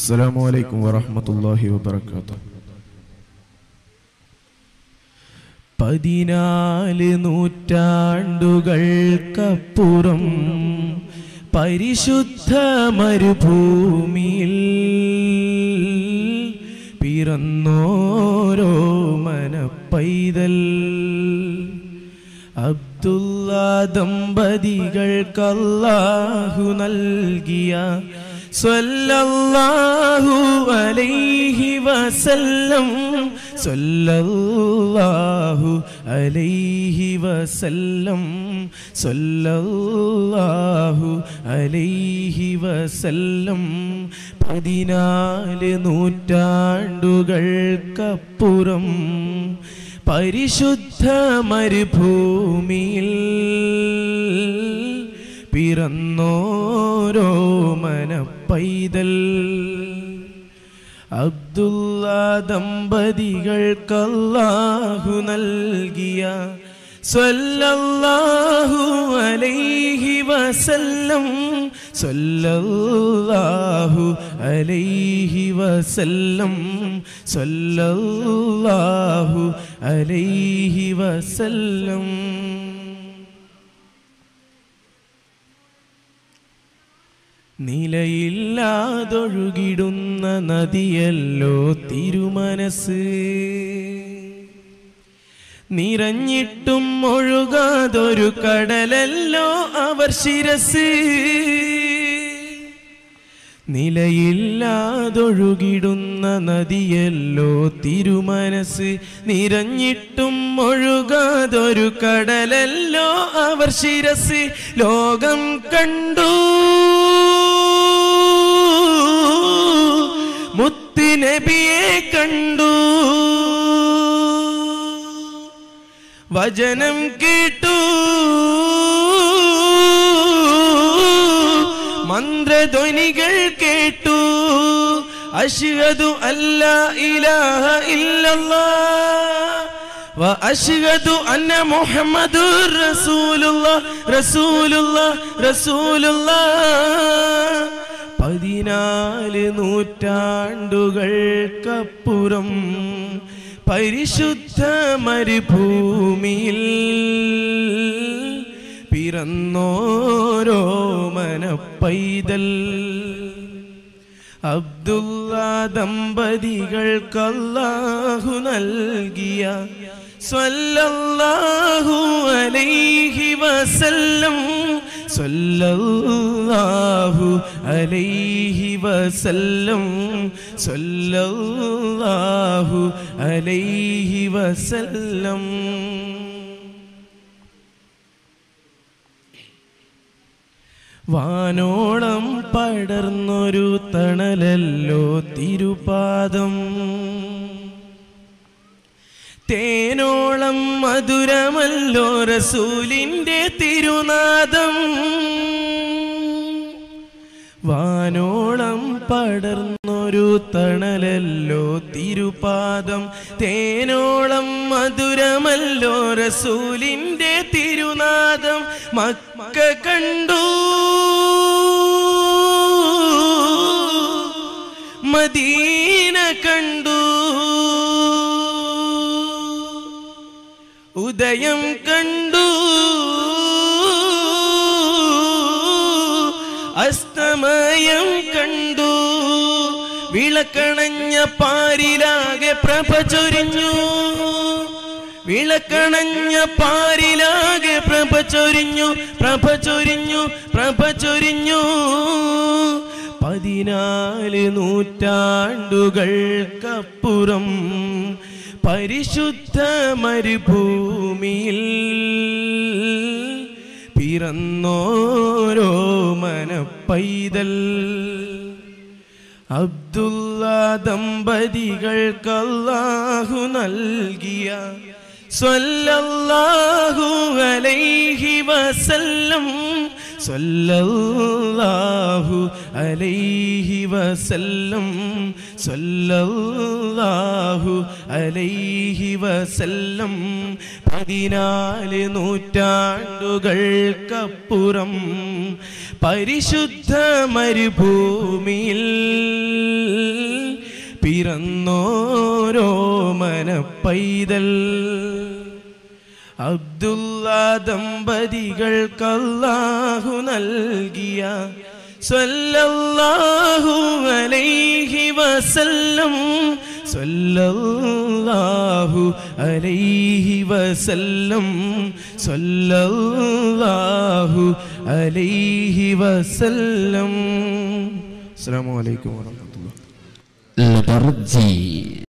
السلام عليكم ورحمة الله وبركاته പതിനാല് നൂറ്റാണ്ടുകൾക്കപ്പുറം പരിശുദ്ധ മരുഭൂമിയിൽ പിറന്നോരോ മനപ്പൈതൽ അബ്ദുള്ള ദമ്പതികൾക്കല്ലാഹു നൽകിയ സ്വല്ലല്ലാഹു അലൈഹി വസല്ലം സ്വല്ലല്ലാഹു അലൈഹി വസല്ലം സ്വല്ലല്ലാഹു അലൈഹി വസല്ലം പതിനാല് നൂറ്റാണ്ടുകൾക്കപ്പുറം പരിശുദ്ധ മരുഭൂമിയിൽ പിറന്നോരോ മനപ്പൈതൽ അബ്ദുള്ള ദമ്പതികൾക്കല്ലാഹു നൽകിയ സ്വല്ലല്ലാഹു അലൈഹി വസല്ലം സ്വല്ലല്ലാഹു അലൈഹി വസല്ലം സ്വല്ലല്ലാഹു അലൈഹി വസല്ലം നിലയില്ലാതൊഴുകിടുന്ന നദിയല്ലോ തിരുമനസ് നിറഞ്ഞിട്ടും ഒഴുകാതൊരു കടലല്ലോ അവർ ശിരസ് നിലയില്ലാതൊഴുകിടുന്ന നദിയല്ലോ തിരുമനസ് നിറഞ്ഞിട്ടും ഒഴുകാതൊരു കടലല്ലോ അവർ ശിരസ് ലോകം കണ്ടു മുത്തുനബിയെ കണ്ടു വചനം കേട്ടു മന്ത്രധ്വനികൾ കേട്ടു അഷ്ഹദു അല്ലാ ഇലാഹ ഇല്ലല്ലാഹ് وأشهد أن محمد رسول الله رسول الله رسول الله പതിനാല് നൂറ്റാണ്ടുകൾക്കപ്പുറം പരിശുദ്ധ മരുഭൂമിയിൽ പിറന്നോരോ മനപ്പൈതൽ അബ്ദുള്ള ദമ്പതികൾക്കല്ലാഹു നൽകിയ സ്വല്ലല്ലാഹു അലൈഹി വസല്ലം സ്വല്ലല്ലാഹു അലൈഹി വസല്ലം സ്വല്ലല്ലാഹു അലൈഹി വസല്ലം വാനോളം പടർന്നൊരു തണലല്ലോ തിരുപാദം തേനോളം മധുരമല്ലോ റസൂലിൻ്റെ തിരുനാദം വാനോളം പടർന്നൊരു തണലല്ലോ തിരുപാദം തേനോളം മധുരമല്ലോ റസൂലിൻ്റെ തിരുനാദം മക്ക കണ്ടു മദീന കണ്ടു ഉദയം കണ്ടു അസ്തമയം കണ്ടു വിളക്കണഞ്ഞ പാരിലാകെ പ്രഭ ചൊരിഞ്ഞു വിളക്കണഞ്ഞ പാരിലാകെ പ്രഭ ചൊരിഞ്ഞു പ്രഭ ചൊരിഞ്ഞു പ്രഭ ചൊരിഞ്ഞു പതിനാല് നൂറ്റാണ്ടുകൾക്കപ്പുറം പരിശുദ്ധ മരുഭൂമിയിൽ പിറന്നോരോ മനപ്പൈതൽ അബ്ദുള്ള ദമ്പതികൾക്കല്ലാഹു നൽകിയ സ്വല്ലല്ലാഹു അലൈഹി വസല്ലം സ്വല്ലല്ലാഹു അലൈഹി വസല്ലം സ്വല്ലല്ലാഹു അലൈഹി വസല്ലം പതിനാല് നൂറ്റാണ്ടുകൾക്കപ്പുറം പരിശുദ്ധ മരുഭൂമിയിൽ പിറന്നോരോ മനപ്പൈതൽ അബ്ദുള്ള ദമ്പതികൾക്ക് അല്ലാഹു നൽകിയ സ്വല്ലല്ലാഹു അലൈഹി വസല്ലം സ്വല്ലല്ലാഹു അലൈഹി വസല്ലം സ്വല്ലല്ലാഹു അലൈഹി വസല്ലം അസ്സലാമു അലൈക്കും വറഹ്മത്തുള്ളാഹി البرجي